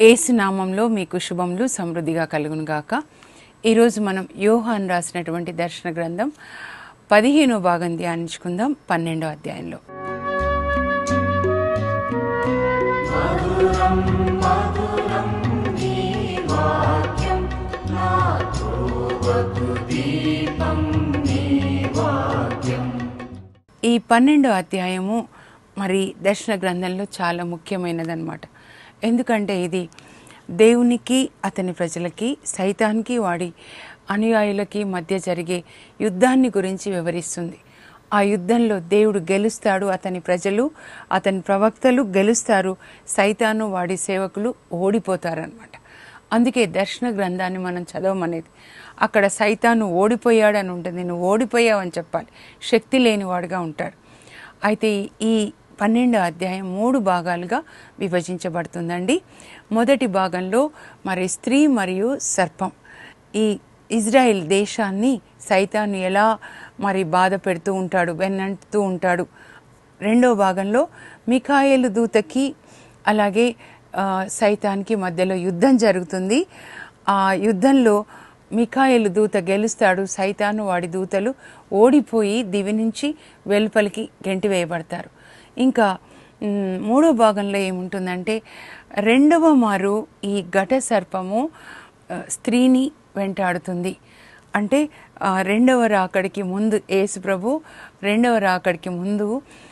ఏసు నామంలో మీకు శుభములు సమృద్ధిగా కలుగును గాక ఈరోజు మనం యోహాన్ రాసినటువంటి దర్శన గ్రంథం పదిహేనో భాగం ధ్యానించుకుందాం పన్నెండో అధ్యాయంలో ఈ పన్నెండో అధ్యాయము మరి దర్శన గ్రంథంలో చాలా ముఖ్యమైనదన్నమాట ఎందుకంటే ఇది దేవునికి అతని ప్రజలకి సైతానికి వాడి అనుయాయులకి మధ్య జరిగే యుద్ధాన్ని గురించి వివరిస్తుంది ఆ యుద్ధంలో దేవుడు గెలుస్తాడు అతని ప్రజలు అతని ప్రవక్తలు గెలుస్తారు సైతాను వాడి సేవకులు ఓడిపోతారనమాట అందుకే దర్శన గ్రంథాన్ని మనం చదవమనేది అక్కడ సైతాను ఓడిపోయాడని ఉంటుంది నువ్వు ఓడిపోయావని చెప్పాలి శక్తి లేనివాడుగా ఉంటాడు అయితే ఈ పన్నెండో అధ్యాయం మూడు భాగాలుగా విభజించబడుతుందండి మొదటి భాగంలో మరి స్త్రీ మరియు సర్పం ఈ ఇజ్రాయెల్ దేశాన్ని సైతాన్ని ఎలా మరి బాధ పెడుతూ ఉంటాడు వెన్నంటుతూ ఉంటాడు రెండో భాగంలో మికాయేలు దూతకి అలాగే ఆ, సైతానికి మధ్యలో యుద్ధం జరుగుతుంది ఆ యుద్ధంలో మికాయేలు దూత గెలుస్తాడు సైతాను వాడి దూతలు ఓడిపోయి దివి నుంచి వెలుపలికి గెంటివేయబడతారు ఇంకా మ్, మూడో భాగంలో ఏముంటుందంటే రెండవ మారు ఈ ఘట సర్పము ఆ, స్త్రీని వెంటాడుతుంది అంటే ఆ, రెండవ రాకడికి ముందు యేసు ప్రభు రెండవ రాకడికి ముందు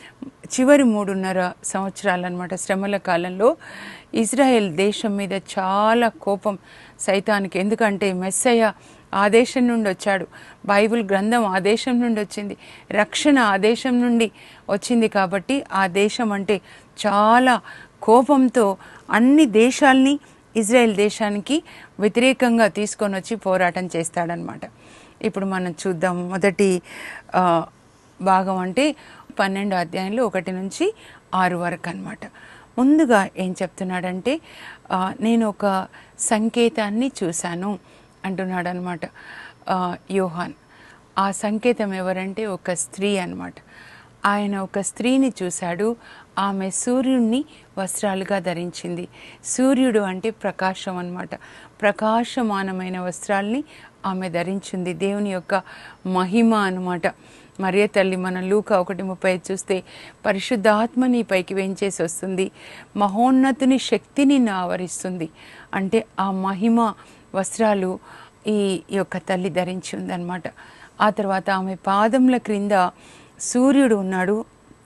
చివరి మూడున్నర సంవత్సరాలు అనమాట శ్రమల కాలంలో ఇజ్రాయెల్ దేశం మీద చాలా కోపం సైతానికి ఎందుకంటే మెస్సయ్య ఆ దేశం నుండి వచ్చాడు బైబిల్ గ్రంథం ఆ దేశం నుండి వచ్చింది రక్షణ ఆ దేశం నుండి వచ్చింది కాబట్టి ఆ దేశం అంటే చాలా కోపంతో అన్ని దేశాల్ని ఇజ్రాయెల్ దేశానికి వ్యతిరేకంగా తీసుకొని వచ్చి పోరాటం చేస్తాడనమాట ఇప్పుడు మనం చూద్దాం మొదటి ఆ, భాగం అంటే పన్నెండు అధ్యాయంలో ఒకటి నుంచి ఆరు వరకు అనమాట ముందుగా ఏం చెప్తున్నాడంటే ఆ, నేను ఒక సంకేతాన్ని చూశాను అంటున్నాడు అనమాట యోహాన్ ఆ సంకేతం ఎవరంటే ఒక స్త్రీ అన్నమాట ఆయన ఒక స్త్రీని చూశాడు ఆమె సూర్యుడిని వస్త్రాలుగా ధరించింది సూర్యుడు అంటే ప్రకాశం అన్నమాట ప్రకాశమానమైన వస్త్రాల్ని ఆమె ధరించింది దేవుని యొక్క మహిమ అన్నమాట మరియ తల్లి మన లూక ఒకటి ముప్పై ఐదు చూస్తే పరిశుద్ధాత్మ నీ పైకి వెంచేసి వస్తుంది మహోన్నతుని శక్తిని నా ఆవరిస్తుంది అంటే ఆ మహిమ వస్త్రాలు ఈ యొక్క తల్లి ధరించి ఉందన్నమాట ఆ తర్వాత ఆమె పాదముల క్రింద సూర్యుడు ఉన్నాడు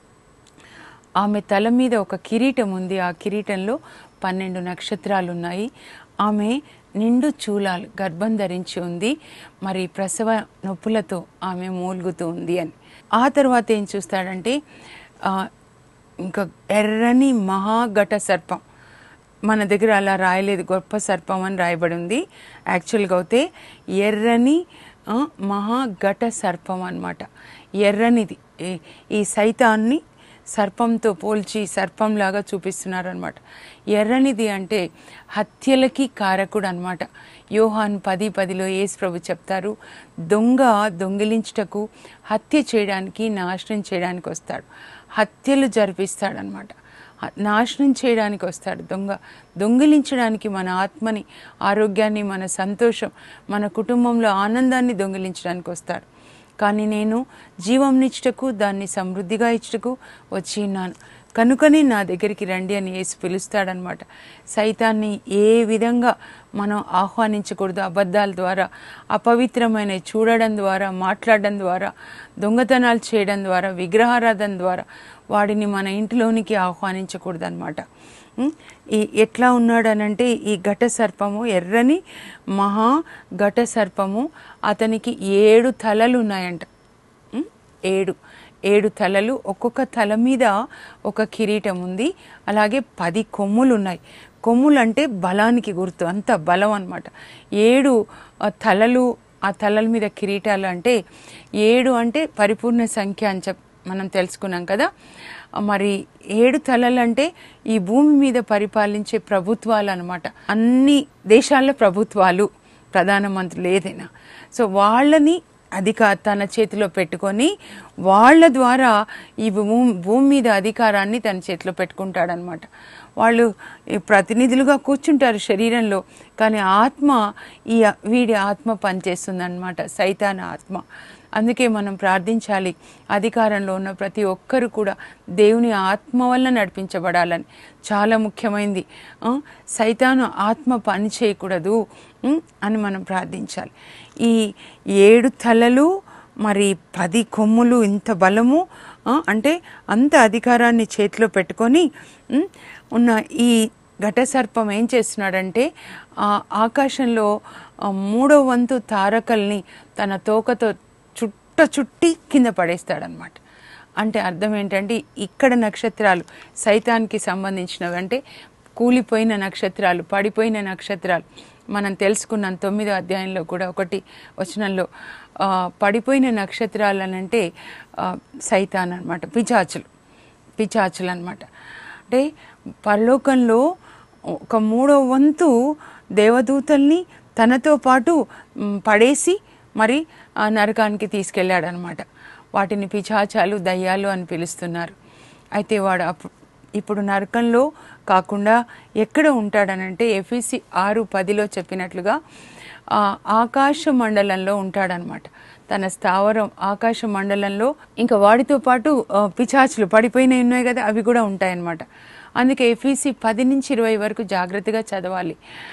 ఆమె తల మీద ఒక కిరీటం ఉంది ఆ కిరీటంలో పన్నెండు నక్షత్రాలు ఉన్నాయి ఆమె నిండు చూలాలు గర్భం ధరించి ఉంది మరి ప్రసవ నొప్పులతో ఆమె మూలుగుతూ ఉంది అని ఆ తర్వాత ఏం చూస్తాడంటే ఆ, ఇంకా ఎర్రని మహాఘట సర్పం మన దగ్గర అలా రాయలేదు గొప్ప సర్పం అని రాయబడి ఉంది యాక్చువల్గా అయితే ఎర్రని ఆ, మహాఘట సర్పం అన్నమాట ఎర్రనిది ఈ- ఈ సైతాన్ని సర్పంతో పోల్చి సర్పంలాగా చూపిస్తున్నారు అనమాట ఎర్రనిది అంటే హత్యలకి కారకుడు అనమాట యోహాన్ పది పదిలో యేసు ప్రభు చెప్తారు దొంగ దొంగిలించుటకు హత్య చేయడానికి నాశనం చేయడానికి వస్తాడు హత్యలు జరిపిస్తాడనమాట నాశనం చేయడానికి వస్తాడు దొంగ దొంగిలించడానికి మన ఆత్మని ఆరోగ్యాన్ని మన సంతోషం మన కుటుంబంలో ఆనందాన్ని దొంగిలించడానికి వస్తాడు కానీ నేను జీవంనిచ్చుటకు దాన్ని సమృద్ధిగా ఇచ్చుటకు వచ్చి ఉన్నాను కనుకనే నా దగ్గరికి రండి అని యేసు పిలుస్తాడనమాట సైతాన్ని ఏ విధంగా మనం ఆహ్వానించకూడదు అబద్ధాల ద్వారా అపవిత్రమైన చూడడం ద్వారా మాట్లాడడం ద్వారా దొంగతనాలు చేయడం ద్వారా విగ్రహారాధన ద్వారా వాడిని మన ఇంటిలోనికి ఆహ్వానించకూడదు అనమాట ఈ ఎట్లా ఉన్నాడనంటే ఈ ఘట సర్పము ఎర్రని మహా ఘట సర్పము అతనికి ఏడు తలలు ఉన్నాయంట ఉం? ఏడు ఏడు తలలు ఒక్కొక్క తల మీద ఒక కిరీటం ఉంది అలాగే పది కొమ్ములు ఉన్నాయి కొమ్ములు అంటే బలానికి గుర్తు అంత బలం అన్నమాట ఏడు ఆ, తలలు ఆ తలల మీద కిరీటాలు అంటే ఏడు అంటే పరిపూర్ణ సంఖ్య అని చెప్ మనం తెలుసుకున్నాం కదా మరి ఏడు తలలు అంటే ఈ భూమి మీద పరిపాలించే ప్రభుత్వాలు అనమాట అన్ని దేశాల ప్రభుత్వాలు ప్రధానమంత్రులు ఏదైనా సో వాళ్ళని అధిక తన చేతిలో పెట్టుకొని వాళ్ళ ద్వారా ఈ భూమి భూమి మీద అధికారాన్ని తన చేతిలో పెట్టుకుంటాడనమాట వాళ్ళు ఈ ప్రతినిధులుగా కూర్చుంటారు శరీరంలో కానీ ఆత్మ ఈ వీడి ఆత్మ పనిచేస్తుంది అనమాట సైతాన ఆత్మ అందుకే మనం ప్రార్థించాలి అధికారంలో ఉన్న ప్రతి ఒక్కరు కూడా దేవుని ఆత్మ వల్ల నడిపించబడాలని చాలా ముఖ్యమైనది ఆ, సైతాను ఆత్మ పని చేయకూడదు ఉం, అని మనం ప్రార్థించాలి ఈ ఏడు తలలు మరి పది కొమ్ములు ఇంత బలము ఆ, అంటే అంత అధికారాన్ని చేతిలో పెట్టుకొని ఉం, ఉన్న ఈ ఘట సర్పం ఏం చేస్తున్నాడంటే ఆ ఆకాశంలో ఆ, మూడో వంతు తారకల్ని తన తోకతో చుట్ట చుట్టి కింద పడేస్తాడనమాట అంటే అర్థం ఏంటంటే ఇక్కడ నక్షత్రాలు సైతానికి సంబంధించినవి అంటే కూలిపోయిన నక్షత్రాలు పడిపోయిన నక్షత్రాలు మనం తెలుసుకున్నాం తొమ్మిదో అధ్యాయంలో కూడా ఒకటి వచనంలో ఆ, పడిపోయిన నక్షత్రాలు అని అంటే ఆ, సైతాన్ అనమాట పిచాచులు పిచాచులు అనమాట అంటే పరలోకంలో ఒక మూడో వంతు దేవదూతల్ని తనతో పాటు మ్, పడేసి మరి ఆ నరకానికి తీసుకెళ్ళాడనమాట వాటిని పిచాచాలు దయ్యాలు అని పిలుస్తున్నారు అయితే వాడు అప్పుడు ఇప్పుడు నరకంలో కాకుండా ఎక్కడ ఉంటాడనంటే ఎఫీసి ఆరు పదిలో చెప్పినట్లుగా ఆ, ఆకాశ మండలంలో ఉంటాడనమాట తన స్థావరం ఆకాశ మండలంలో ఇంకా వాడితో పాటు ఆ, పిచాచులు పడిపోయినవి ఉన్నాయి కదా అవి కూడా ఉంటాయన్నమాట అందుకే ఎఫీసి పది నుంచి ఇరవై వరకు జాగ్రత్తగా చదవాలి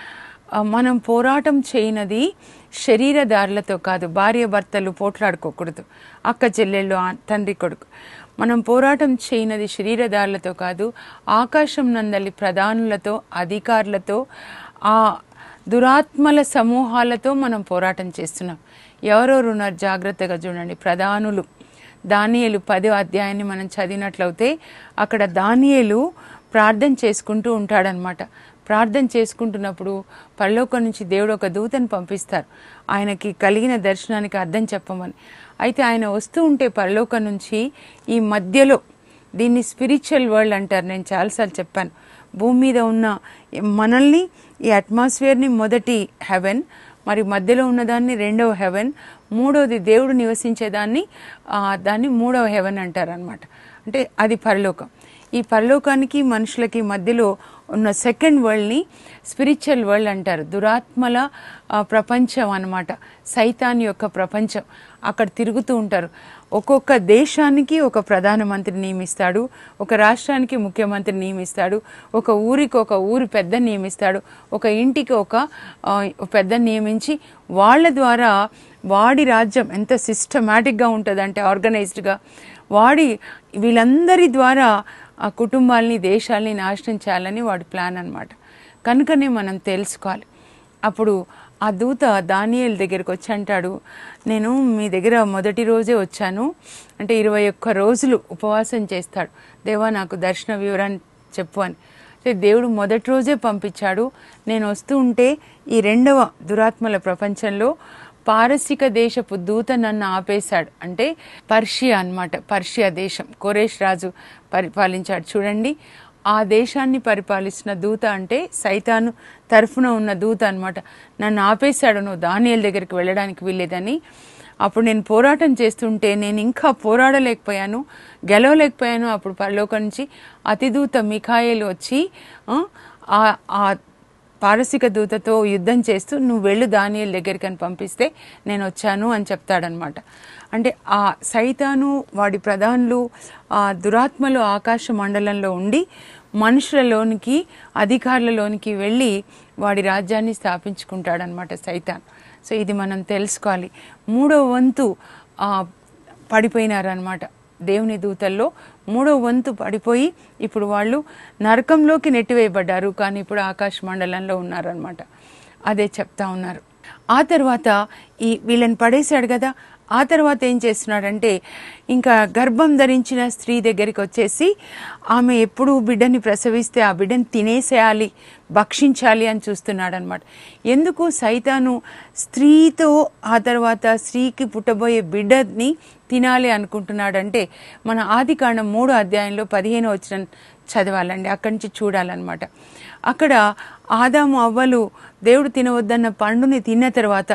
ఆ, మనం పోరాటం చేయనది శరీరదారులతో కాదు భార్య భర్తలు పోట్లాడుకోకూడదు అక్క చెల్లెళ్ళు ఆ- తండ్రి కొడుకు మనం పోరాటం చేయనది శరీరదారులతో కాదు ఆకాశం నందలి ప్రధానులతో అధికారులతో ఆ దురాత్మల సమూహాలతో మనం పోరాటం చేస్తున్నాం ఎవరెవరు ఉన్నారు జాగ్రత్తగా చూడండి ప్రధానులు దానియేలు పదో అధ్యాయాన్ని మనం చదివినట్లయితే అక్కడ దానియేలు ప్రార్థన చేసుకుంటూ ఉంటాడనమాట ప్రార్థన చేసుకుంటున్నప్పుడు పరలోకం నుంచి దేవుడు ఒక దూతను పంపిస్తారు ఆయనకి కలిగిన దర్శనానికి అర్థం చెప్పమని అయితే ఆయన వస్తూ ఉంటే పరలోకం నుంచి ఈ మధ్యలో దీన్ని స్పిరిచువల్ వరల్డ్ అంటారు నేను చాలాసార్లు చెప్పాను భూమి మీద ఉన్న మనల్ని ఈ అట్మాస్ఫియర్ని మొదటి హెవెన్ మరి మధ్యలో ఉన్నదాన్ని రెండవ హెవెన్ మూడవది దేవుడు నివసించేదాన్ని ఆ, దాన్ని మూడవ హెవెన్ అంటారు అనమాట అంటే అది పరలోకం ఈ పరలోకానికి మనుషులకి మధ్యలో ఉన్న సెకండ్ వరల్డ్ని స్పిరిచువల్ వరల్డ్ అంటారు దురాత్మల ఆ, ప్రపంచం అన్నమాట సైతాన్ యొక్క ప్రపంచం అక్కడ తిరుగుతూ ఉంటారు ఒక్కొక్క దేశానికి ఒక ప్రధానమంత్రి నియమిస్తాడు ఒక రాష్ట్రానికి ముఖ్యమంత్రి నియమిస్తాడు ఒక ఊరికి ఒక ఊరి పెద్ద నియమిస్తాడు ఒక ఇంటికి ఒక ఆ, పెద్ద నియమించి వాళ్ళ ద్వారా వాడి రాజ్యం ఎంత సిస్టమేటిక్గా ఉంటుందంటే ఆర్గనైజ్డ్గా వాడి వీళ్ళందరి ద్వారా ఆ కుటుంబాలని దేశాలని నాశనం చేయాలని వాడి ప్లాన్ అన్నమాట కనుకనే మనం తెలుసుకోవాలి అప్పుడు ఆ దూత దానియేల్ దగ్గరికి వచ్చి అంటాడు నేను మీ దగ్గర మొదటి రోజే వచ్చాను అంటే ఇరవై ఒక్క రోజులు ఉపవాసం చేస్తాడు దేవా నాకు దర్శన వివరాన్ని చెప్పు అని అంటే దేవుడు మొదటి రోజే పంపించాడు నేను వస్తూ ఉంటే ఈ రెండవ దురాత్మల ప్రపంచంలో పారసిక దేశపు దూత నన్ను ఆపేశాడు అంటే పర్షియా అన్నమాట పర్షియా దేశం కోరేష్ రాజు పరిపాలించాడు చూడండి ఆ దేశాన్ని పరిపాలిస్తున్న దూత అంటే సైతాను తరఫున ఉన్న దూత అన్నమాట నన్ను ఆపేశాడు నువ్వు దానియల్ దగ్గరికి వెళ్ళడానికి వీల్లేదని అప్పుడు నేను పోరాటం చేస్తుంటే నేను ఇంకా పోరాడలేకపోయాను గెలవలేకపోయాను అప్పుడు పరలోకం నుంచి అతిదూత మిఖాయిలు వచ్చి ఆ, ఆ ఆ పారసిక దూతతో యుద్ధం చేస్తూ నువ్వు వెళ్ళు దానియల్ దగ్గరికి అని పంపిస్తే నేను వచ్చాను అని చెప్తాడనమాట అంటే ఆ సైతాను వాడి ప్రధానులు ఆ దురాత్మలు ఆకాశ మండలంలో ఉండి మనుషులలోనికి అధికారులలోనికి వెళ్ళి వాడి రాజ్యాన్ని స్థాపించుకుంటాడనమాట సైతాన్ సో ఇది మనం తెలుసుకోవాలి మూడో వంతు ఆ, పడిపోయినారనమాట దేవుని దూతల్లో మూడో వంతు పడిపోయి ఇప్పుడు వాళ్ళు నరకంలోకి నెట్టివేయబడ్డారు కానీ ఇప్పుడు ఆకాశ మండలంలో ఉన్నారనమాట అదే చెప్తా ఉన్నారు ఆ తర్వాత ఈ వీళ్ళని పడేశాడు కదా ఆ తర్వాత ఏం చేస్తున్నాడంటే ఇంకా గర్భం ధరించిన స్త్రీ దగ్గరికి వచ్చేసి ఆమె ఎప్పుడు బిడ్డని ప్రసవిస్తే ఆ బిడ్డని తినేసేయాలి భక్షించాలి అని చూస్తున్నాడు అనమాట ఎందుకు సైతాను స్త్రీతో ఆ తర్వాత స్త్రీకి పుట్టబోయే బిడ్డని తినాలి అనుకుంటున్నాడంటే మన ఆది కాండం మూడో అధ్యాయంలో పదిహేను వచ్చిన చదవాలండి అక్కడి నుంచి చూడాలన్నమాట అక్కడ ఆదాము అవ్వలు దేవుడు తినవద్దన్న పండుని తిన్న తర్వాత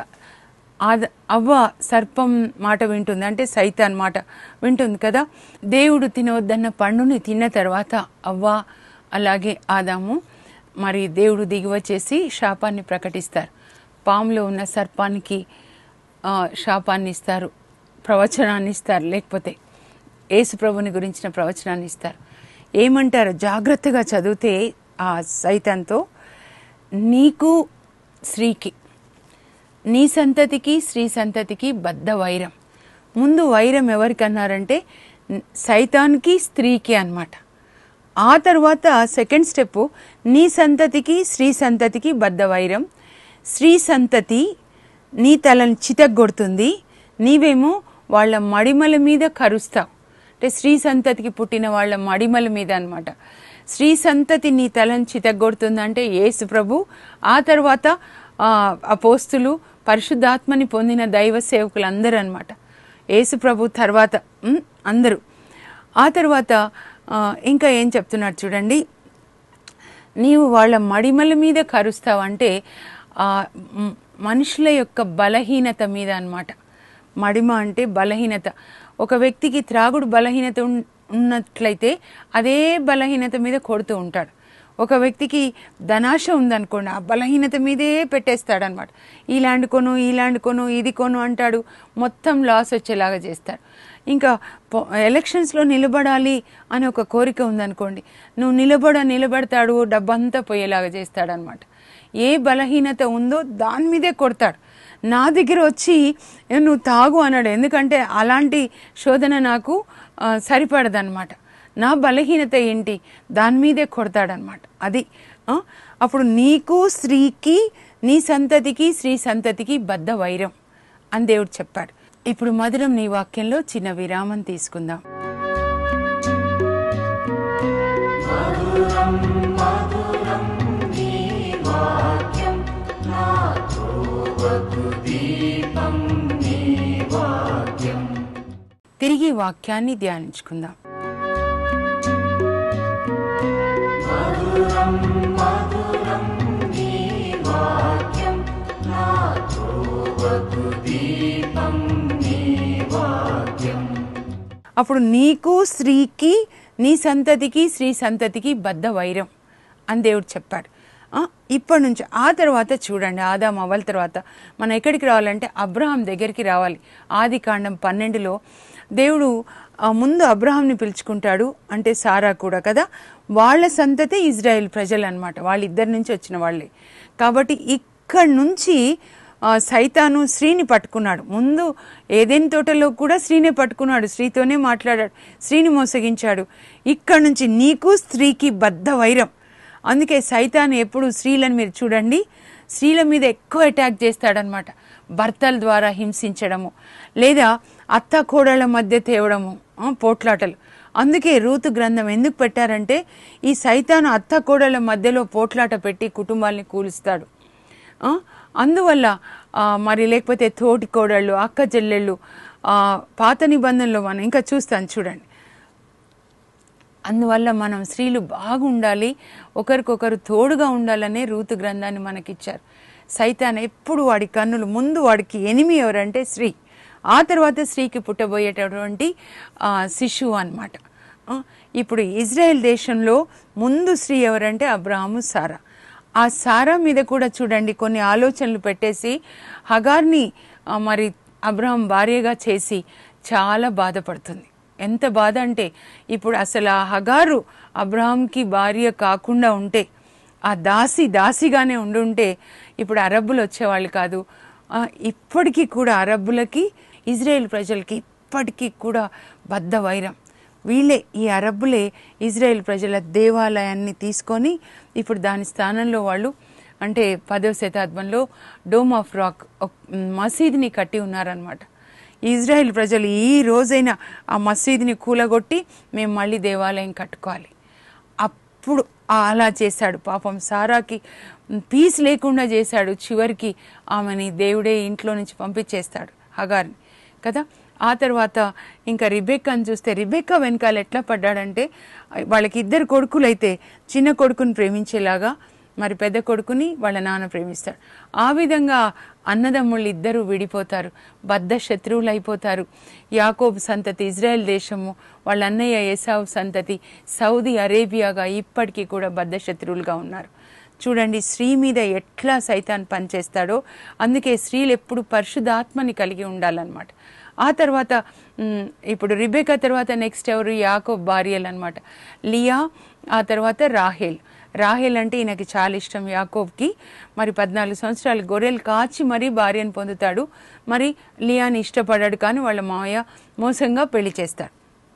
ఆద అవ్వ సర్పం మాట వింటుంది అంటే సైతాన్ మాట వింటుంది కదా దేవుడు తినవద్దన్న పండుని తిన్న తర్వాత అవ్వ అలాగే ఆదాము మరి దేవుడు దిగి వచ్చేసి శాపాన్ని ప్రకటిస్తారు పాములో ఉన్న సర్పానికి ఆ, శాపాన్ని ఇస్తారు ప్రవచనాన్ని ఇస్తారు లేకపోతే యేసు ప్రభుని గురించిన ప్రవచనాన్ని ఇస్తారు ఏమంటారు జాగ్రత్తగా చదివితే ఆ సైతంతో నీకు స్త్రీకి నీ సంతతికి స్త్రీ సంతతికి బద్ధ వైరం ముందు వైరం ఎవరికి అన్నారంటే న్- సైతాన్కి స్త్రీకి అన్నమాట ఆ తర్వాత సెకండ్ స్టెప్ నీ సంతతికి స్త్రీ సంతతికి బద్ధ వైరం స్త్రీ సంతతి నీ తలని చితగ్గొడుతుంది నీవేమో వాళ్ళ మడిమల మీద కరుస్తావు అంటే స్త్రీ సంతతికి పుట్టిన వాళ్ళ మడిమల మీద అన్నమాట స్త్రీ సంతతి నీ తలని చితగ్గొడుతుంది అంటే యేసు ప్రభు ఆ తర్వాత ఆ, అపోస్తులు పరిశుద్ధాత్మని పొందిన దైవ సేవకులు అందరూ అనమాట యేసు ప్రభు తర్వాత ఉమ్, అందరూ ఆ తర్వాత ఆ, ఇంకా ఏం చెప్తున్నాడు చూడండి నీవు వాళ్ళ మడిమల మీద కరుస్తావంటే ఆ మ్- మనుషుల యొక్క బలహీనత మీద అన్నమాట మడిమ అంటే బలహీనత ఒక వ్యక్తికి త్రాగుడు బలహీనత ఉన్- ఉన్నట్లయితే అదే బలహీనత మీద కొడుతూ ఉంటాడు ఒక వ్యక్తికి ధనాశ ఉందనుకోండి ఆ బలహీనత మీదే పెట్టేస్తాడనమాట ఈ ల్యాండ్ కొను ఈ ల్యాండ్ కొను ఇది కొను అంటాడు మొత్తం లాస్ వచ్చేలాగా చేస్తాడు ఇంకా పొ- ఎలక్షన్స్లో నిలబడాలి అని ఒక కోరిక ఉందనుకోండి నువ్వు నిలబడ నిలబడతాడు డబ్బంతా పోయేలాగా చేస్తాడనమాట ఏ బలహీనత ఉందో దాని మీదే కొడతాడు నా దగ్గర వచ్చి "ఏ, నువ్వు తాగు అన్నాడు ఎందుకంటే అలాంటి శోధన నాకు ఆ, సరిపడదన్నమాట నా బలహీనత ఏంటి దాని మీదే కొడతాడనమాట అది ఆ, అప్పుడు నీకు స్త్రీకి నీ సంతతికి స్త్రీ సంతతికి బద్ధ వైరం అని దేవుడు చెప్పాడు ఇప్పుడు మధురం నీ వాక్యంలో చిన్న విరామం తీసుకుందాం తిరిగి వాక్యాన్ని ధ్యానించుకుందాం అప్పుడు నీకు స్త్రీకి నీ సంతతికి స్త్రీ సంతతికి బద్ధ వైరం అని దేవుడు చెప్పాడు ఆ, ఇప్పటి నుంచి ఆ తర్వాత చూడండి ఆదాం అవ్వల తర్వాత మనం ఎక్కడికి రావాలంటే అబ్రహాం దగ్గరికి రావాలి ఆది కాండం పన్నెండులో దేవుడు ఆ, ముందు అబ్రహాంని పిలుచుకుంటాడు అంటే సారా కూడా కదా వాళ్ళ సంతతే ఇజ్రాయెల్ ప్రజలు అనమాట వాళ్ళిద్దరి నుంచి వచ్చిన వాళ్ళే కాబట్టి ఇక్కడి నుంచి ఆ, సైతాను స్త్రీని పట్టుకున్నాడు ముందు ఏదైనా తోటలో కూడా స్త్రీనే పట్టుకున్నాడు స్త్రీతోనే మాట్లాడాడు స్త్రీని మోసగించాడు ఇక్కడ నుంచి నీకు స్త్రీకి బద్ధ వైరం అందుకే సైతాను ఎప్పుడు స్త్రీలను మీరు చూడండి స్త్రీల మీద ఎక్కువ అటాక్ చేస్తాడనమాట భర్తల ద్వారా హింసించడము లేదా అత్త కోడళ్ళ మధ్య తేవడము ఆ, పోట్లాటలు అందుకే రూతు గ్రంథం ఎందుకు పెట్టారంటే ఈ సైతాను అత్త కోడళ్ళ మధ్యలో పోట్లాట పెట్టి కుటుంబాల్ని కూలుస్తాడు ఆ, అందువల్ల ఆ, మరి లేకపోతే తోటి కోడళ్ళు అక్క చెల్లెళ్ళు ఆ, పాత నిబంధనలో మనం ఇంకా చూస్తాను చూడండి అందువల్ల మనం స్త్రీలు బాగుండాలి ఒకరికొకరు తోడుగా ఉండాలనే రూతు గ్రంథాన్ని మనకిచ్చారు సైతాన్ ఎప్పుడు వాడి కన్నులు ముందు వాడికి ఎనిమి ఎవరంటే స్త్రీ ఆ తర్వాత స్త్రీకి పుట్టబోయేటటువంటి ఆ, శిశువు అన్నమాట ఆ, ఇప్పుడు ఇజ్రాయెల్ దేశంలో ముందు స్త్రీ ఎవరంటే అబ్రాహము సారా ఆ సారా మీద కూడా చూడండి కొన్ని ఆలోచనలు పెట్టేసి హగార్ని ఆ, మరి అబ్రహం భార్యగా చేసి చాలా బాధపడుతుంది ఎంత బాధ అంటే ఇప్పుడు అసలు ఆ హగారు అబ్రహాంకి భార్య కాకుండా ఉంటే ఆ దాసి దాసిగానే ఉండుంటే ఇప్పుడు అరబ్బులు వచ్చేవాళ్ళు కాదు ఆ, ఇప్పటికీ కూడా అరబ్బులకి ఇజ్రాయెల్ ప్రజలకి ఇప్పటికీ కూడా బద్ధ వైరం వీళ్ళే ఈ అరబ్బులే ఇజ్రాయెల్ ప్రజల దేవాలయాన్ని తీసుకొని ఇప్పుడు దాని స్థానంలో వాళ్ళు అంటే పదవ శతాబ్దంలో డోమ్ ఆఫ్ రాక్ ఒక మసీదుని కట్టి ఉన్నారనమాట ఇజ్రాయెల్ ప్రజలు ఈ రోజైనా ఆ మసీదుని కూలగొట్టి మేము మళ్ళీ దేవాలయం కట్టుకోవాలి అప్పుడు ఆ అలా చేశాడు పాపం సారాకి పీస్ లేకుండా చేశాడు చివరికి ఆమెని దేవుడే ఇంట్లో నుంచి పంపించేస్తాడు హగార్ని కదా ఆ తర్వాత ఇంకా రిబెక్కని చూస్తే రిబెక్క వెనకాల ఎట్లా పడ్డాడంటే వాళ్ళకి ఇద్దరు కొడుకులైతే చిన్న కొడుకుని ప్రేమించేలాగా మరి పెద్ద కొడుకుని వాళ్ళ నాన్న ప్రేమిస్తాడు ఆ విధంగా అన్నదమ్ముళ్ళు ఇద్దరు విడిపోతారు బద్ధ శత్రువులు అయిపోతారు యాకోబు సంతతి ఇజ్రాయెల్ దేశము వాళ్ళ అన్నయ్య ఏసావు సంతతి సౌదీ అరేబియాగా ఇప్పటికీ కూడా బద్ధ శత్రువులుగా ఉన్నారు చూడండి స్త్రీ మీద ఎట్లా సైతాన్ పనిచేస్తాడో అందుకే స్త్రీలు ఎప్పుడు పరిశుద్ధాత్మని కలిగి ఉండాలన్నమాట ఆ తర్వాత మ్, ఇప్పుడు రిబేకా తర్వాత నెక్స్ట్ ఎవరు యాకోబ్ భార్యలు అనమాట లియా ఆ తర్వాత రాహేల్ రాహేల్ అంటే ఈయనకి చాలా ఇష్టం యాకోబ్కి మరి పద్నాలుగు సంవత్సరాలు గొర్రెలు కాచి మరీ భార్యను పొందుతాడు మరి లియాని ఇష్టపడాడు కానీ వాళ్ళ మావయ్య మోసంగా పెళ్లి చేస్తాడు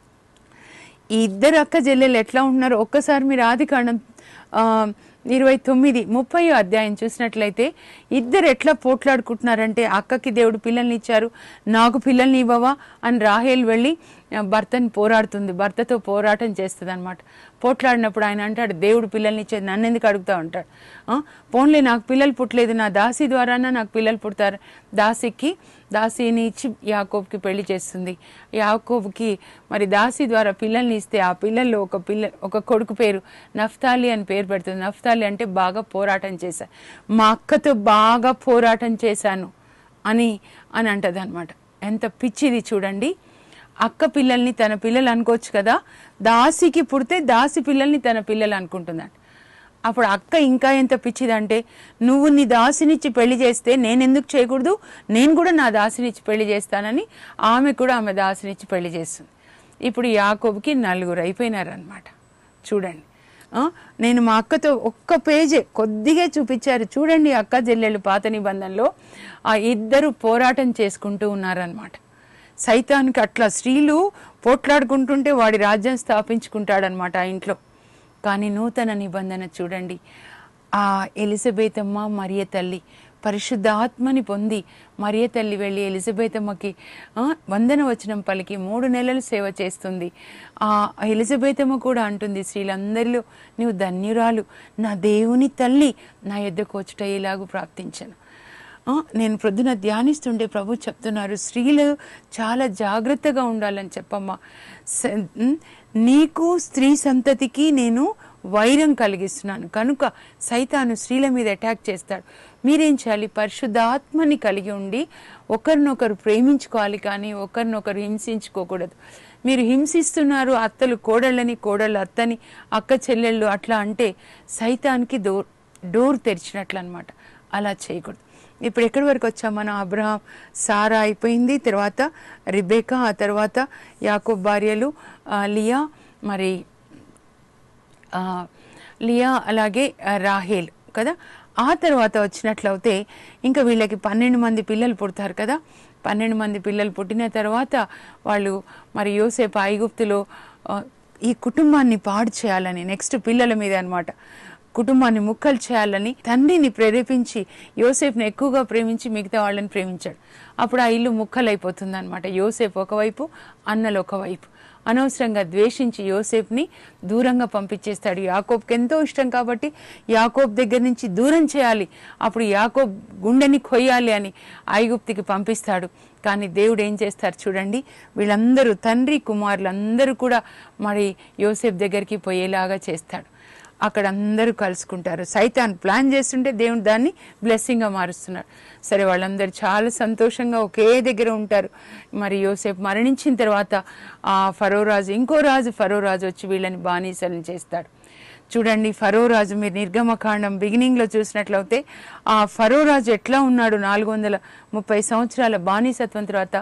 ఈ ఇద్దరు అక్క చెల్లెలు ఎట్లా ఉంటున్నారో ఒక్కసారి మీరు ఆది కాండం ఆ, ఇరవై తొమ్మిది ముప్పై అధ్యాయం చూసినట్లయితే ఇద్దరు ఎట్లా పోట్లాడుకుంటున్నారంటే అక్కకి దేవుడు పిల్లల్ని ఇచ్చారు నాకు పిల్లల్ని ఇవ్వవా అని రాహేల్ వెళ్ళి ఆ, భర్తని పోరాడుతుంది భర్తతో పోరాటం చేస్తుంది అనమాట పోట్లాడినప్పుడు ఆయన అంటాడు దేవుడు పిల్లల్ని ఇచ్చేది నన్ను ఎందుకు అడుగుతా ఉంటాడు ఆ, పోన్లే నాకు పిల్లలు పుట్టలేదు నా దాసి ద్వారానా నాకు పిల్లలు పుడతారు దాసికి దాసిని ఇచ్చి యాకోబ్కి పెళ్లి చేస్తుంది యాకోబ్కి మరి దాసి ద్వారా పిల్లల్ని ఇస్తే ఆ పిల్లల్లో ఒక పిల్ల ఒక కొడుకు పేరు నఫ్తాలి అని పేరు పెడుతుంది నఫ్తాలి అంటే బాగా పోరాటం చేశా మా అక్కతో బాగా పోరాటం చేశాను అని అని అంటది అనమాట ఎంత పిచ్చిది చూడండి అక్క పిల్లల్ని తన పిల్లలు అనుకోవచ్చు కదా దాసికి పుడితే దాసి పిల్లల్ని తన పిల్లలు అనుకుంటుందంట అప్పుడు అక్క ఇంకా ఎంత పిచ్చిదంటే నువ్వు నీ దాసినిచ్చి పెళ్లి చేస్తే నేను ఎందుకు చేయకూడదు నేను కూడా నా దాసినిచ్చి పెళ్లి చేస్తానని ఆమె కూడా ఆమె దాసినిచ్చి పెళ్లి చేస్తుంది ఇప్పుడు యాకోబుకి నలుగురు అయిపోయినారనమాట చూడండి ఆ, నేను మా అక్కతో ఒక్క పేజే కొద్దిగా చూపించారు చూడండి అక్క చెల్లెళ్ళు పాత నిబంధనలో ఆ ఇద్దరు పోరాటం చేసుకుంటూ ఉన్నారనమాట సైతానికి అట్లా స్త్రీలు పోట్లాడుకుంటుంటే వాడి రాజ్యం స్థాపించుకుంటాడనమాట ఆ ఇంట్లో కానీ నూతన నిబంధన చూడండి ఆ ఎలిజబెతమ్మ మరియ తల్లి పరిశుద్ధ ఆత్మని పొంది మరియ తల్లి వెళ్ళి ఎలిజబెతమ్మకి ఆ, వందన వచనం పలికి మూడు నెలలు సేవ చేస్తుంది ఆ ఎలిజబెతమ్మ కూడా అంటుంది స్త్రీలందరిలో నీవు ధన్యురాలు నా దేవుని తల్లి నా యొద్దకు వచ్చుట ఇలాగూ ప్రాప్తించను ఆ, నేను ప్రొద్దున ధ్యానిస్తుంటే ప్రభు చెప్తున్నారు స్త్రీలు చాలా జాగ్రత్తగా ఉండాలని చెప్పమ్మా స- ఉమ్, నీకు స్త్రీ సంతతికి నేను వైరం కలిగిస్తున్నాను కనుక సైతాను స్త్రీల మీద అటాక్ చేస్తాడు మీరేం చేయాలి పరిశుద్ధాత్మని కలిగి ఉండి ఒకరినొకరు ప్రేమించుకోవాలి కానీ ఒకరినొకరు హింసించుకోకూడదు మీరు హింసిస్తున్నారు అత్తలు కోడళ్ళని కోడళ్ళు అత్తని అక్క చెల్లెళ్ళు అట్లా అంటే సైతానికి డోర్ డోర్ తెరిచినట్లు అనమాట అలా చేయకూడదు ఇప్పుడు ఎక్కడి వరకు వచ్చాం మనం అబ్రహాం సారా అయిపోయింది తర్వాత రిబేకా ఆ తర్వాత యాకోబ్ భార్యలు ఆ, లియా మరి ఆ, లియా అలాగే ఆ, రాహేల్ కదా ఆ తర్వాత వచ్చినట్లయితే ఇంకా వీళ్ళకి పన్నెండు మంది పిల్లలు పుడతారు కదా పన్నెండు మంది పిల్లలు పుట్టిన తర్వాత వాళ్ళు మరి యోసేపు ఐగుప్తులో ఆ, ఈ కుటుంబాన్ని పాడు చేయాలని నెక్స్ట్ పిల్లల మీద అన్నమాట కుటుంబాన్ని ముక్కలు చేయాలని తండ్రిని ప్రేరేపించి యోసేపుని ఎక్కువగా ప్రేమించి మిగతా వాళ్ళని ప్రేమించాడు అప్పుడు ఆ ఇల్లు ముక్కలైపోతుంది అనమాట యోసేపు ఒకవైపు అన్నలు ఒకవైపు అనవసరంగా ద్వేషించి యోసేపుని దూరంగా పంపించేస్తాడు యాకోబ్కి ఎంతో ఇష్టం కాబట్టి యాకోబ్ దగ్గర నుంచి దూరం చేయాలి అప్పుడు యాకోబ్ గుండెని కొయ్యాలి అని ఐగుప్తికి పంపిస్తాడు కానీ దేవుడు ఏం చేస్తారు చూడండి వీళ్ళందరూ తండ్రి కుమారులు అందరూ కూడా మరి యోసేపు దగ్గరికి పోయేలాగా చేస్తాడు అక్కడ అందరూ కలుసుకుంటారు సైతాన్ ప్లాన్ చేస్తుంటే దేవుడు దాన్ని బ్లెస్సింగ్గా మారుస్తున్నారు సరే వాళ్ళందరూ చాలా సంతోషంగా ఒకే దగ్గర ఉంటారు మరి యోసేపు మరణించిన తర్వాత ఆ ఫరో రాజు ఇంకో రాజు ఫరో రాజు వచ్చి వీళ్ళని బానిసలను చేస్తాడు చూడండి ఫరో రాజు మీరు నిర్గమకాండం బిగినింగ్లో చూసినట్లయితే ఆ ఫరో రాజు ఎట్లా ఉన్నాడు నాలుగు వందల ముప్పై సంవత్సరాల బానిసత్వం తర్వాత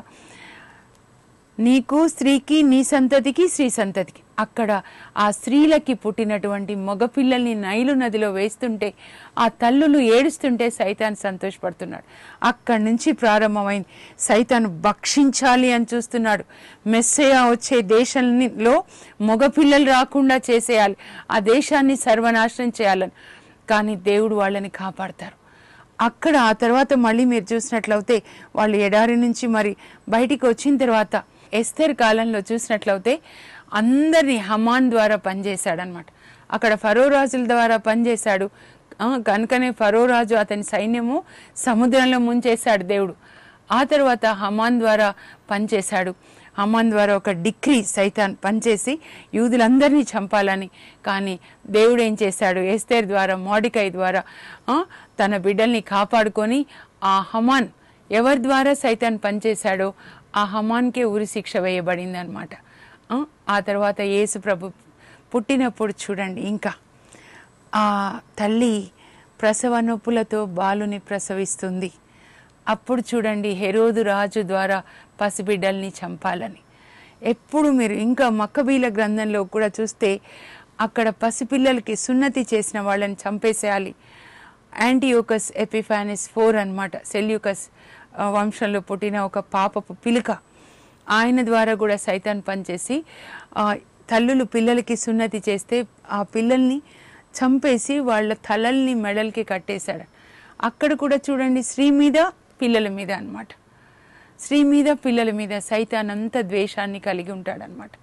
నీకు స్త్రీకి నీ సంతతికి స్త్రీ సంతతికి అక్కడ ఆ స్త్రీలకి పుట్టినటువంటి మగపిల్లల్ని నైలు నదిలో వేస్తుంటే ఆ తల్లులు ఏడుస్తుంటే సైతాన్ సంతోషపడుతున్నాడు అక్కడి నుంచి ప్రారంభమైంది సైతాన్ భక్షించాలి అని చూస్తున్నాడు మెస్సయ వచ్చే దేశంలో మగపిల్లలు రాకుండా చేసేయాలి ఆ దేశాన్ని సర్వనాశనం చేయాలని కానీ దేవుడు వాళ్ళని కాపాడతారు అక్కడ ఆ తర్వాత మళ్ళీ మీరు చూసినట్లయితే వాళ్ళు ఎడారి నుంచి మరి బయటికి వచ్చిన తర్వాత ఎస్తర్ కాలంలో చూసినట్లయితే అందరినీ హమాన్ ద్వారా పనిచేశాడనమాట అక్కడ ఫరో రాజుల ద్వారా పనిచేశాడు ఆ, కనుకనే ఫరో రాజు అతని సైన్యము సముద్రంలో ముంచేశాడు దేవుడు ఆ తర్వాత హమాన్ ద్వారా పనిచేశాడు హమాన్ ద్వారా ఒక డిక్రీ సైతాన్ పనిచేసి యూదులందరినీ చంపాలని కానీ దేవుడు ఏం చేశాడు ఏస్తేర్ ద్వారా మోడికాయ ద్వారా ఆ, తన బిడ్డల్ని కాపాడుకొని ఆ హమాన్ ఎవరి ద్వారా సైతాన్ పనిచేశాడో ఆ హమాన్కే ఉరి శిక్ష వేయబడింది అనమాట ఆ తర్వాత యేసు ప్రభు పుట్టినప్పుడు చూడండి ఇంకా ఆ తల్లి ప్రసవ నొప్పులతో బాలుని ప్రసవిస్తుంది అప్పుడు చూడండి హెరోదు రాజు ద్వారా పసిబిడ్డల్ని చంపాలని ఎప్పుడు మీరు ఇంకా మక్కబీల గ్రంథంలో కూడా చూస్తే అక్కడ పసిపిల్లలకి సున్నతి చేసిన వాళ్ళని చంపేసేయాలి యాంటీయోకస్ ఎపిఫానిస్ ఫోర్ అన్నమాట సెల్యూకస్ ఆ, వంశంలో పుట్టిన ఒక పాపపు పిలుక ఆయన ద్వారా కూడా సైతాన్ పనిచేసి ఆ, తల్లులు పిల్లలకి సున్నతి చేస్తే ఆ పిల్లల్ని చంపేసి వాళ్ళ తలల్ని మెడల్కి కట్టేశాడు అక్కడ కూడా చూడండి స్త్రీ మీద పిల్లల మీద అన్నమాట స్త్రీ మీద పిల్లల మీద సైతాన్ అంత ద్వేషాన్ని కలిగి ఉంటాడనమాట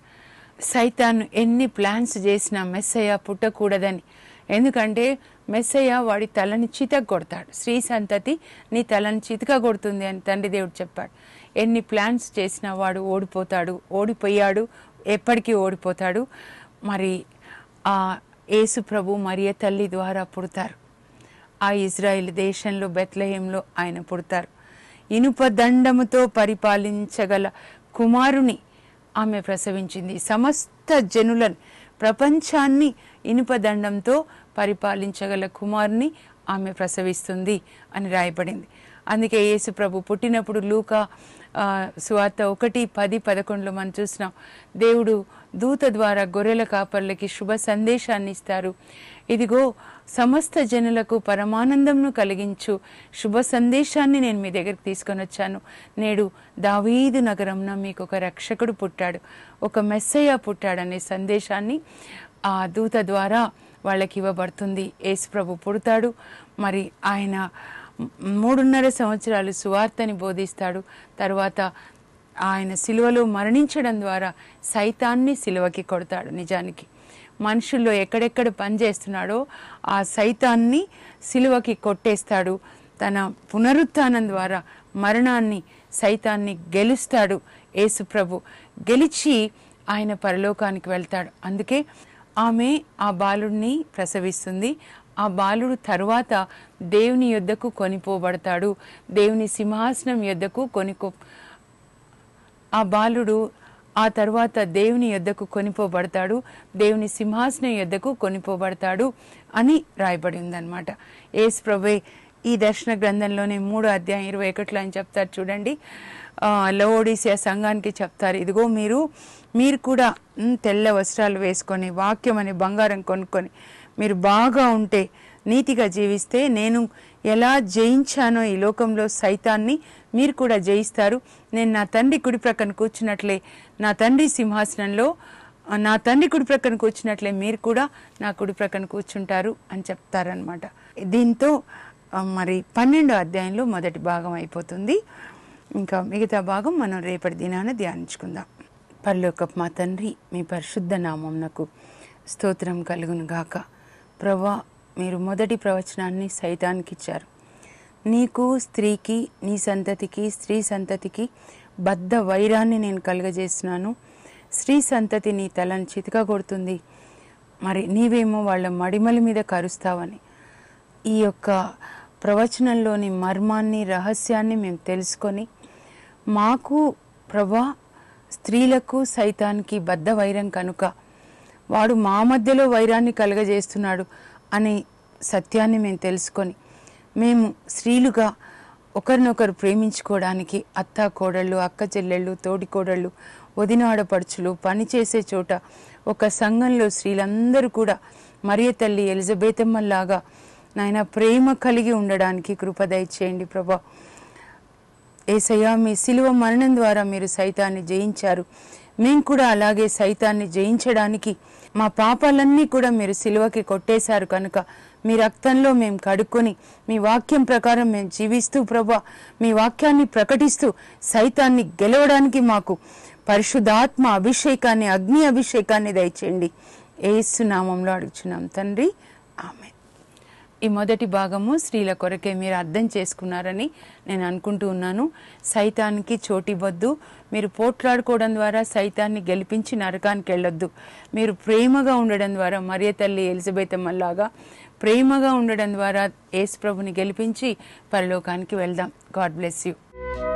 సైతాన్ ఎన్ని ప్లాన్స్ చేసినా మెస్సయ్య పుట్టకూడదని ఎందుకంటే మెస్సయ్య వాడి తలని చితక కొడతాడు స్త్రీ సంతతి నీ తలని చితక కొడుతుంది అని తండ్రి దేవుడు చెప్పాడు ఎన్ని ప్లాన్స్ చేసినా వాడు ఓడిపోతాడు ఓడిపోయాడు ఎప్పటికీ ఓడిపోతాడు మరి ఆ యేసు ప్రభు మరియ తల్లి ద్వారా పుడతారు ఆ ఇజ్రాయిల్ దేశంలో బెత్లహేంలో ఆయన పుడతారు ఇనుప దండముతో పరిపాలించగల కుమారుని ఆమె ప్రసవించింది సమస్త జనులను ప్రపంచాన్ని ఇనుప దండంతో పరిపాలించగల కుమారుని ఆమె ప్రసవిస్తుంది అని రాయబడింది అందుకే యేసు ప్రభు పుట్టినప్పుడు లూకా ఆ, సువార్త ఒకటి పది పదకొండులో మనం చూసినాం దేవుడు దూత ద్వారా గొర్రెల కాపర్లకి శుభ సందేశాన్ని ఇస్తారు ఇదిగో సమస్త జనులకు పరమానందంను కలిగించు శుభ సందేశాన్ని నేను మీ దగ్గరికి తీసుకొని వచ్చాను నేడు దావీదు నగరంన మీకు ఒక రక్షకుడు పుట్టాడు ఒక మెస్సయ్య పుట్టాడనే సందేశాన్ని ఆ దూత ద్వారా వాళ్ళకి ఇవ్వబడుతుంది యేసు ప్రభు పుడతాడు మరి ఆయన మూడున్నర సంవత్సరాలు సువార్తని బోధిస్తాడు తర్వాత ఆయన సిలువలో మరణించడం ద్వారా సైతాన్ని సిలువకి కొడతాడు నిజానికి మనుషుల్లో ఎక్కడెక్కడ పనిచేస్తున్నాడో ఆ సైతాన్ని సిలువకి కొట్టేస్తాడు తన పునరుత్థానం ద్వారా మరణాన్ని సైతాన్ని గెలుస్తాడు యేసు ప్రభు గెలిచి ఆయన పరలోకానికి వెళ్తాడు అందుకే ఆమె ఆ బాలుడిని ప్రసవిస్తుంది ఆ బాలుడు తరువాత దేవుని యొద్దకు కొనిపోబడతాడు దేవుని సింహాసనం యొద్దకు కొనికో ఆ బాలుడు ఆ తర్వాత దేవుని యొద్దకు కొనిపోబడతాడు దేవుని సింహాసనం యొద్దకు కొనిపోబడతాడు అని రాయబడి ఉందన్నమాట యేసు ప్రభే ఈ దర్శన గ్రంథంలోనే మూడో అధ్యాయం ఇరవై ఒకటిలో ఆయన చెప్తారు చూడండి ఆ, లవోడిసియా సంఘానికి చెప్తారు ఇదిగో మీరు మీరు కూడా ఉమ్, తెల్ల వస్త్రాలు వేసుకొని వాక్యం అనే బంగారం కొనుక్కొని మీరు బాగా ఉంటే నీతిగా జీవిస్తే నేను ఎలా జయించానో ఈ లోకంలో సైతాన్ని మీరు కూడా జయిస్తారు నేను నా తండ్రి కుడి ప్రక్కన కూర్చున్నట్లే నా తండ్రి సింహాసనంలో ఆ, నా తండ్రి కుడి ప్రక్కన కూర్చున్నట్లే మీరు కూడా నా కుడి ప్రక్కన కూర్చుంటారు అని చెప్తారనమాట దీంతో ఆ, మరి పన్నెండో అధ్యాయంలో మొదటి భాగం అయిపోతుంది ఇంకా మిగతా భాగం మనం రేపటి దినాన ధ్యానించుకుందాం పరలోకపు మా తండ్రి మీ పరిశుద్ధ నామంనకు స్తోత్రం కలుగును గాక ప్రభా మీరు మొదటి ప్రవచనాన్ని సైతానికి ఇచ్చారు నీకు స్త్రీకి నీ సంతతికి స్త్రీ సంతతికి బద్ధ వైరాన్ని నేను కలుగజేస్తున్నాను స్త్రీ సంతతి నీ తలను చితక కొడుతుంది మరి నీవేమో వాళ్ళ మడిమల మీద కరుస్తావని ఈ యొక్క ప్రవచనంలోని మర్మాన్ని రహస్యాన్ని మేము తెలుసుకొని మాకు ప్రభా స్త్రీలకు సైతానికి బద్ధ వైరం కనుక వాడు మా మధ్యలో వైరాన్ని కలగజేస్తున్నాడు అనే సత్యాన్ని మేము తెలుసుకొని మేము స్త్రీలుగా ఒకరినొకరు ప్రేమించుకోవడానికి అత్త కోడళ్ళు అక్క చెల్లెళ్ళు తోడి కోడళ్ళు వదిన ఆడపడుచులు పనిచేసే చోట ఒక సంఘంలో స్త్రీలందరూ కూడా మరియ తల్లి ఎలిజబెతమ్మల్లాగా నాయన ప్రేమ కలిగి ఉండడానికి కృప దయచేయండి ప్రభా ఏసయ్య మీ సిలువ మరణం ద్వారా మీరు సైతాన్ని జయించారు మేము కూడా అలాగే సైతాన్ని జయించడానికి మా పాపాలన్నీ కూడా మీరు సిలువకి కొట్టేశారు కనుక మీ రక్తంలో మేము కడుక్కొని మీ వాక్యం ప్రకారం మేము జీవిస్తూ ప్రభా మీ వాక్యాన్ని ప్రకటిస్తూ సైతాన్ని గెలవడానికి మాకు పరిశుద్ధాత్మ అభిషేకాన్ని అగ్ని అభిషేకాన్ని దయచేయండి ఏసు నామంలో అడుగుచున్నాం తండ్రి ఆమె ఈ మొదటి భాగము స్త్రీల కొరకే మీరు అర్థం చేసుకున్నారని నేను అనుకుంటూ ఉన్నాను సైతానికి చోటివ్వద్దు మీరు పోట్లాడుకోవడం ద్వారా సైతాన్ని గెలిపించి నరకానికి వెళ్ళొద్దు మీరు ప్రేమగా ఉండడం ద్వారా మరియ తల్లి ఎలిజబెతమ్మలాగా ప్రేమగా ఉండడం ద్వారా యేసు ప్రభుని గెలిపించి పరలోకానికి వెళ్దాం గాడ్ బ్లెస్ యూ